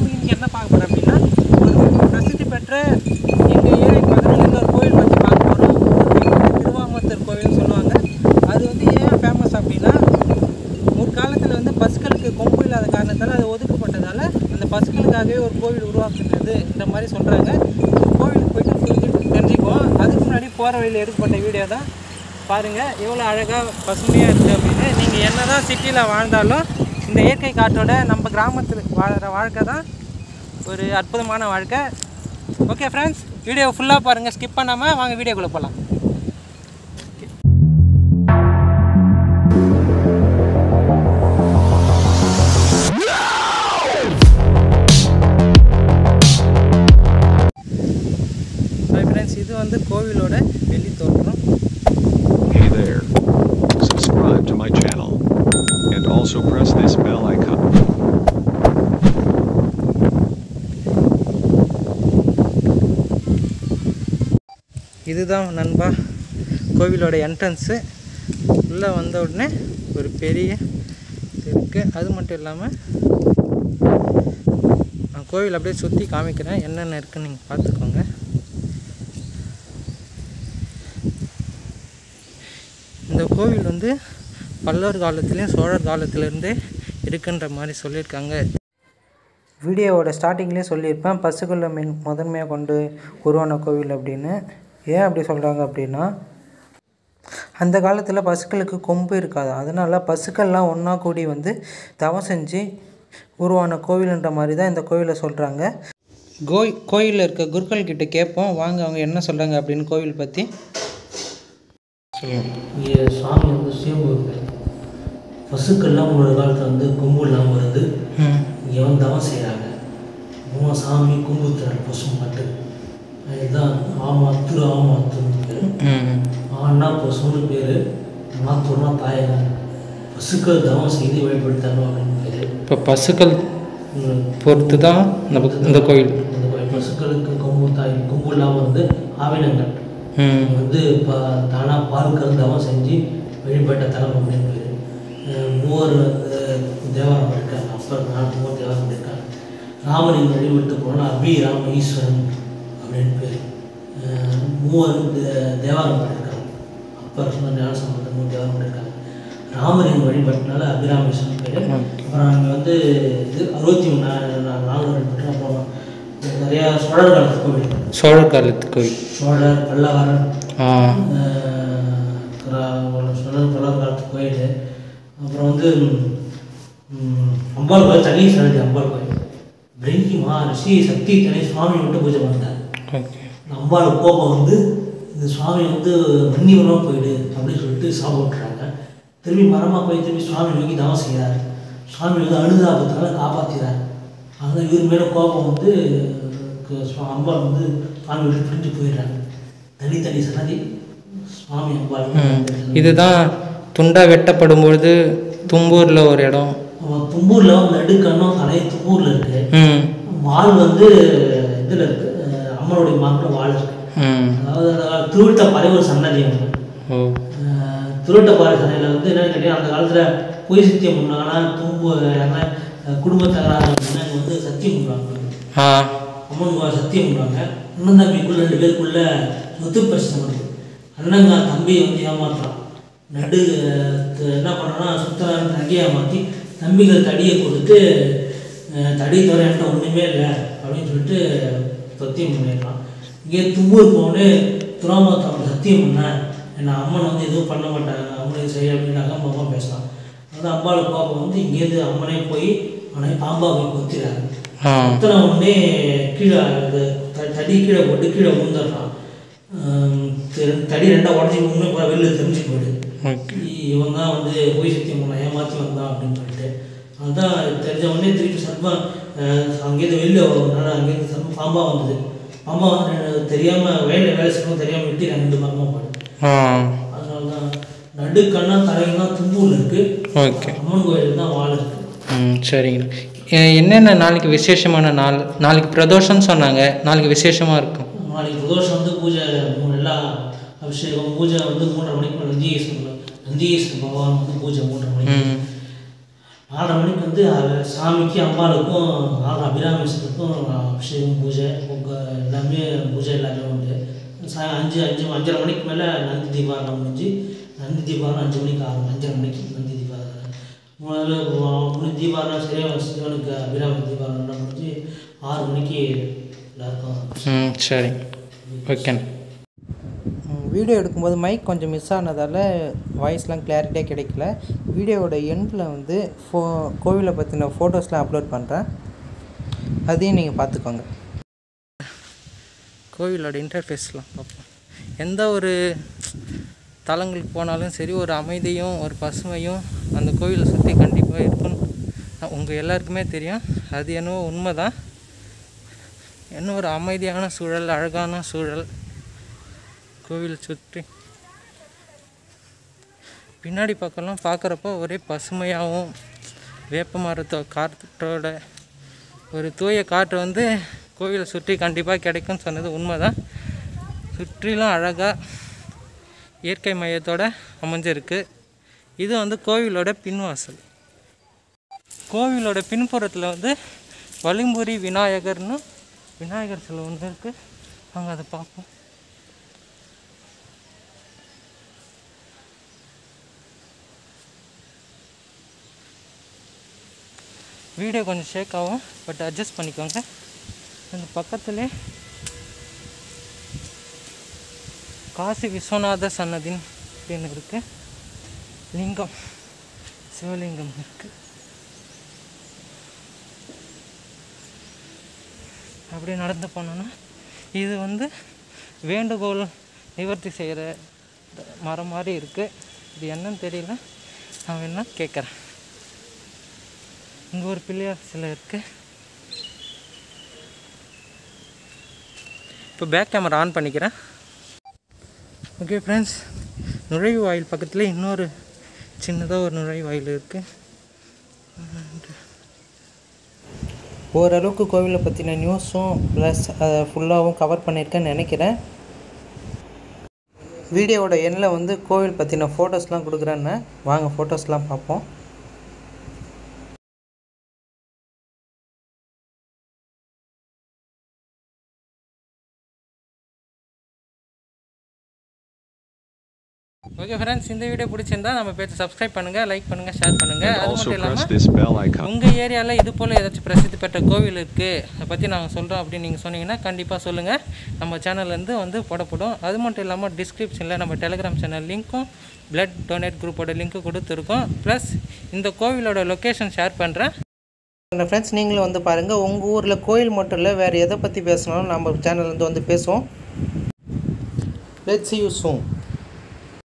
நம்ம இன்னைக்கு என்ன பார்க்க போகிறோம் அப்படின்னா ஒரு பிரசித்தி பெற்ற எங்கள் ஏரியா பக்கத்தில் இருக்க ஒரு கோவில் பற்றி பார்க்க போகிறோம் திருவாமத்தூர் கோவில்னு சொல்லுவாங்க அது வந்து ஏன் ஃபேமஸ் அப்படின்னா முற்காலத்தில் வந்து பசுக்களுக்கு கொம்பு இல்லாத காரணத்தால் அது ஒதுக்கப்பட்டதால அந்த பசுக்களுக்காகவே ஒரு கோவில் உருவாக்குனது இந்த மாதிரி சொல்கிறாங்க கோவிலுக்கு போயிட்டு புரிஞ்சு தெரிஞ்சுக்குவோம் அதுக்கு முன்னாடி போகிற வழியில் எடுக்கப்பட்ட வீடியோ தான் பாருங்கள் எவ்வளோ அழகாக பசுமையாக இருக்குது அப்படின்னு நீங்கள் என்ன தான் சிட்டியில் வாழ்ந்தாலும் இந்த இயற்கை காற்றோட நம்ம கிராமத்தில் வாழற வாழ்க்கை தான் ஒரு அற்புதமான வாழ்க்கை ஓகே ஃப்ரெண்ட்ஸ் வீடியோ ஃபுல்லாக பாருங்கள் ஸ்கிப் பண்ணாமல் வாங்க வீடியோக்குள்ளே போகலாம் ஹாய் ஃப்ரெண்ட்ஸ் இது வந்து கோவிலோட வெளி தோற்றம் Hey there. Subscribe to my channel. And also press this bell icon. இதுதான் நண்பா கோவிலோட என்ட்ரன்ஸு உள்ளே வந்த உடனே ஒரு பெரிய இருக்குது அது மட்டும் இல்லாமல் நான் கோவில் அப்படியே சுற்றி காமிக்கிறேன் என்னென்ன இருக்குன்னு நீங்கள் பார்த்துக்கோங்க இந்த கோவில் வந்து பல்லவர் காலத்துலேயும் சோழர் காலத்துலேருந்தே இருக்குன்ற மாதிரி சொல்லியிருக்காங்க வீடியோவோட ஸ்டார்டிங்லேயே சொல்லியிருப்பேன் பசுக்குள்ள மீன் முதன்மையாக கொண்டு உருவான கோவில் அப்படின்னு ஏன் அப்படி சொல்கிறாங்க அப்படின்னா அந்த காலத்தில் பசுக்களுக்கு கொம்பு இருக்காது அதனால் பசுக்கள்லாம் ஒன்றா கூடி வந்து தவம் செஞ்சு உருவான கோவில்ன்ற மாதிரி தான் இந்த கோவிலை சொல்கிறாங்க கோய் கோயிலில் இருக்க குருக்கள் கிட்ட கேட்போம் வாங்க அவங்க என்ன சொல்கிறாங்க அப்படின்னு கோவில் பற்றி சொல்லுங்கள் இங்கே சுவாமி வந்து சுயம்பு பசுக்கள்லாம் ஒரு காலத்தில் வந்து கொம்பு இல்லாமல் இருந்து ம் இங்கே வந்து தவம் செய்கிறாங்க மூணு சாமி கும்புத்துறாரு பசு மட்டும் இதுதான் ஆமாத்துரு ஆமாத்துன்னு பேர் ம் ஆனா பசுன்னு பேர் மாத்தூர்னா தாயகம் பசுக்கள் தவம் செய்து வழிபடுத்தணும் அப்படின்னு பேர் இப்போ பசுக்கள் பொறுத்து தான் இந்த இந்த கோயில் இந்த கோயில் பசுக்களுக்கு கொம்பு தாய் கொம்பு இல்லாமல் வந்து ஆவினங்கள் ம் வந்து இப்போ தானாக பால் கறந்தவன் செஞ்சு வழிபட்ட தலம் அப்படின்னு பேர் அஹ் மூவர் வந்து தேவாரம் இருக்காங்க அப்பர் நாட்டு மூவர் தேவாரம் இருக்காங்க ராமனின் வழிபட்டு போனால் அபி ராம ஈஸ்வரன் அப்படின்னு பேர் அஹ் மூவர் தே- தேவாரம் பண்ணியிருக்காங்க அப்பர் சொன்ன ஞான சம்பந்தம் மூணு தேவாரம் பண்ணியிருக்காங்க ராமனின் வழிபட்டினால அபிராமேஸ்வரன் பேர் அப்புறம் அங்கே வந்து இது அறுபத்தி மூணு நாலு வழிபட்டு அப்புறம் நிறையா சோழர் காலத்து கோவில் சோழர் காலத்து கோயில் சோழர் பல்லவரன் ஆ சொன்னது பல்லவர் காலத்து கோயில் அப்புறம் வந்து ம், அம்பாள் கோயில் தனி சன்னதி அம்பாள் கோயில் பிரிங்கி மகரிஷி சக்தி தனி சுவாமி மட்டும் பூஜை பண்ணார் ஓகே இந்த அம்பாள் கோபம் வந்து இந்த சுவாமி வந்து வன்னிவரமாக போயிடு அப்படின்னு சொல்லிட்டு சாபம் விட்டுறாங்க திரும்பி மரமாக போய் திரும்பி சுவாமி நோக்கி தவம் செய்கிறார் சுவாமி வந்து அனுதாபத்தினால காப்பாற்றுறார் அதனால் இவர் மேலே கோபம் வந்து கு- சுவா- அம்பாள் வந்து சுவாமி விட்டு பிரிஞ்சு போயிடுறாங்க தனித்தனி சன்னதி சுவாமி அம்பாள் ம். இதுதான் துண்டா வெட்டப்படும் பொழுது தும்பூரில் ஒரு இடம் அவன் தும்பூரில் வந்து நடுக்கண்ணும் தலையை தும்பூரில் இருக்கு ம் வால் வந்து இதில் இருக்கு அஹ் அம்மனுடைய மார்க்கில் வால் இருக்கு ம் அதாவது அந்த திருவிட்ட பறைவர் சன்னதி அவங்க ஓ திருவட்டப்பாறை சந்தையில் வந்து என்னன்னு கேட்டீங்கன்னா அந்த காலத்தில் பொய் சத்தியம் பண்ணாங்கன்னா தும்பு யாருன்னா அஹ், குடும்ப தகராறு அப்படின்னா இங்க வந்து சத்தியம் பண்ணுவாங்க ஆ அம்மன் கோவில் சத்தியம் பண்ணுவாங்க அண்ணன் தம்பிக்குள்ள ரெண்டு பேருக்குள்ள சொத்து பிரச்சனை வருது அண்ணங்க தம்பியை வந்து ஏமாத்துறான் நடு அஹ், த- என்ன பண்ணுறான்னா சுத்தரான நகையை ஏமாற்றி தம்பிகள் தடியை கொடுத்து அஹ், தடி தவிர என்கிட்ட ஒன்றுமே இல்லை அப்படின்னு சொல்லிட்டு சத்தியம் பண்ணிடுறான் இங்கே தும்பூர் போனே துராமத்தம் சத்தியம் பண்ணேன் என்ன அம்மன் வந்து எதுவும் பண்ண மாட்டாங்க அம்மனை செய்ய அப்படின்னு அகம்பமாக பேசலாம் அதான் அம்பாள் கோபம் வந்து இங்கேருந்து அம்மனே போய் அவனை பாம்பா போய் கொத்திடுறாங்க ஆ அத்தனை உடனே கீழே அது த- தடி கீழே போட்டு கீழே விழுந்துடுறான் ஆம், தெ- தடி ரெண்டாக உடஞ்சி உண்மை பூரா வெளில தெரிஞ்சு போயிடு ஓகே இ- இவன் தான் வந்து பொய் சத்தியம் பண்ண ஏமாற்றி வந்தான் அப்படின்னு சொல்லிட்டு அதுதான் தெரிஞ்ச உடனே திருப்பி சர்ப்பம் அஹ், அங்கேருந்து வெளில வரதுனால அங்கேருந்து சர்ப்பம் பாம்பா வந்தது பாம்பா வந்து எனக்கு தெரியாம வயலில் வேலை செய்யணும் தெரியாம விட்டு ரெண்டு மரமாக போடு ஆ அதனால தான் நடுக்கண்ணா தலைன்னா தும்பூர் இருக்கு ஓகே அம்மன் கோயில் தான் வால் இருக்கு ம் சரிங்க எ- என்னென்ன நாளைக்கு விசேஷமான நாள் நாளைக்கு பிரதோஷம்னு சொன்னாங்க நாளைக்கு விசேஷமாக இருக்கும் நாளைக்கு பிரதோஷம் வந்து பூஜை மூணு எல்லா அபிஷேகம் பூஜை வந்து மூன்றரை மணிக்கு மேல நந்தியேஸ்வரர் நந்தியேஸ்வரர் பகவான் வந்து பூஜை மூன்றரை மணிக்கு ம் ஆறரை மணிக்கு வந்து அஹ், சாமிக்கு அம்பாளுக்கும் ஆறு அபிராமேஸ்வரருக்கும் அபிஷேகம் பூஜை உங்கள் எல்லாமே பூஜை எல்லாமே உண்டு சா அஞ்சு அஞ்சு அஞ்சரை மணிக்கு மேலே நந்தி தீபாவளி முடிஞ்சு நந்தி தீபாவளி அஞ்சு மணிக்கு ஆகும் அஞ்சரை மணிக்கு நந்தி தீபாவளி முதல்ல மூணு தீபாவளி சரியாக சிவனுக்கு அபிராமி தீபாவளி முடிஞ்சு ஆறு மணிக்கு எல்லாருக்கும் ம் சரி ஓகே வீடியோ எடுக்கும்போது மைக் கொஞ்சம் மிஸ் ஆனதால் வாய்ஸ்லாம் கிளாரிட்டியாக கிடைக்கல வீடியோவோட எண்டில் வந்து ஃபோ கோவிலை பற்றின ஃபோட்டோஸ்லாம் அப்லோட் பண்ணுறேன் அதையும் நீங்கள் பார்த்துக்கோங்க கோவிலோட இன்டர்ஃபேஸ்லாம் பார்ப்போம் எந்த ஒரு தலங்களுக்கு போனாலும் சரி ஒரு அமைதியும் ஒரு பசுமையும் அந்த கோவிலை சுற்றி கண்டிப்பாக இருக்கும் உங்கள் எல்லாருக்குமே தெரியும் அது என்னவோ உண்மை தான் என்ன ஒரு அமைதியான சூழல் அழகான சூழல் கோவில் சுற்றி பின்னாடி பக்கம்லாம் பார்க்குறப்போ ஒரே பசுமையாகவும் வேப்ப மரத்தோ காற்றோட ஒரு தூய காற்று வந்து கோவிலை சுற்றி கண்டிப்பாக கிடைக்கும்னு சொன்னது உண்மைதான் சுற்றிலும் அழகாக இயற்கை மையத்தோட அமைஞ்சிருக்கு இது வந்து கோவிலோட பின்வாசல் கோவிலோட பின்புறத்தில் வந்து வலிம்புரி விநாயகர்னு விநாயகர் சிலை ஒன்று இருக்குது அங்கே அதை பார்ப்போம் வீடியோ கொஞ்சம் ஷேக் ஆகும் பட் அட்ஜஸ்ட் பண்ணிக்கோங்க அந்த பக்கத்துலே காசி விஸ்வநாத சன்னதின் அப்படின்னு இருக்கு லிங்கம் சிவலிங்கம் இருக்கு அப்படியே நடந்து போனோன்னா இது வந்து வேண்டுகோள் நிவர்த்தி செய்கிற மரம் மாதிரி இருக்குது இது என்னன்னு தெரியல நான் வேணா கேட்குறேன் இங்கே ஒரு பிள்ளையார் சிலை இருக்குது இப்போ பேக் கேமரா ஆன் பண்ணிக்கிறேன் ஓகே ஃப்ரெண்ட்ஸ் நுழைவு வாயில் பக்கத்தில் இன்னொரு சின்னதாக ஒரு நுழைவு வாயில் இருக்குது ஓரளவுக்கு கோவிலை பற்றின நியூஸும் ப்ளஸ் அதை ஃபுல்லாகவும் கவர் பண்ணியிருக்கேன்னு நினைக்கிறேன் வீடியோவோட எண்ணில் வந்து கோவில் பற்றின ஃபோட்டோஸ்லாம் கொடுக்குறேன்னு வாங்க ஃபோட்டோஸ்லாம் பார்ப்போம் ஓகே ஃப்ரெண்ட்ஸ் இந்த வீடியோ பிடிச்சிருந்தா நம்ம பேஜ் சப்ஸ்கிரைப் பண்ணுங்கள் லைக் பண்ணுங்கள் ஷேர் பண்ணுங்கள் And அது also மட்டும் press இல்லாமல் this bell icon. உங்கள் ஏரியாவில் இது போல் ஏதாச்சும் பிரசித்தி பெற்ற கோவில் இருக்குது அதை பற்றி நாங்கள் சொல்கிறோம் அப்படின்னு நீங்கள் சொன்னீங்கன்னா கண்டிப்பாக சொல்லுங்கள் நம்ம சேனல்லேருந்து வந்து போடப்படும் அது மட்டும் இல்லாமல் டிஸ்கிரிப்ஷனில் நம்ம டெலிகிராம் சேனல் லிங்க்கும் பிளட் டொனேட் குரூப்போட லிங்க்கு கொடுத்துருக்கோம் ப்ளஸ் இந்த கோவிலோட லொக்கேஷன் ஷேர் பண்ணுறேன் ஃப்ரெண்ட்ஸ் நீங்களும் வந்து பாருங்கள் உங்கள் ஊரில் கோயில் மட்டும் இல்லை வேறு எதை பற்றி பேசணும் நம்ம சேனல்லேருந்து வந்து பேசுவோம் லெட்ஸ் யூ சூன்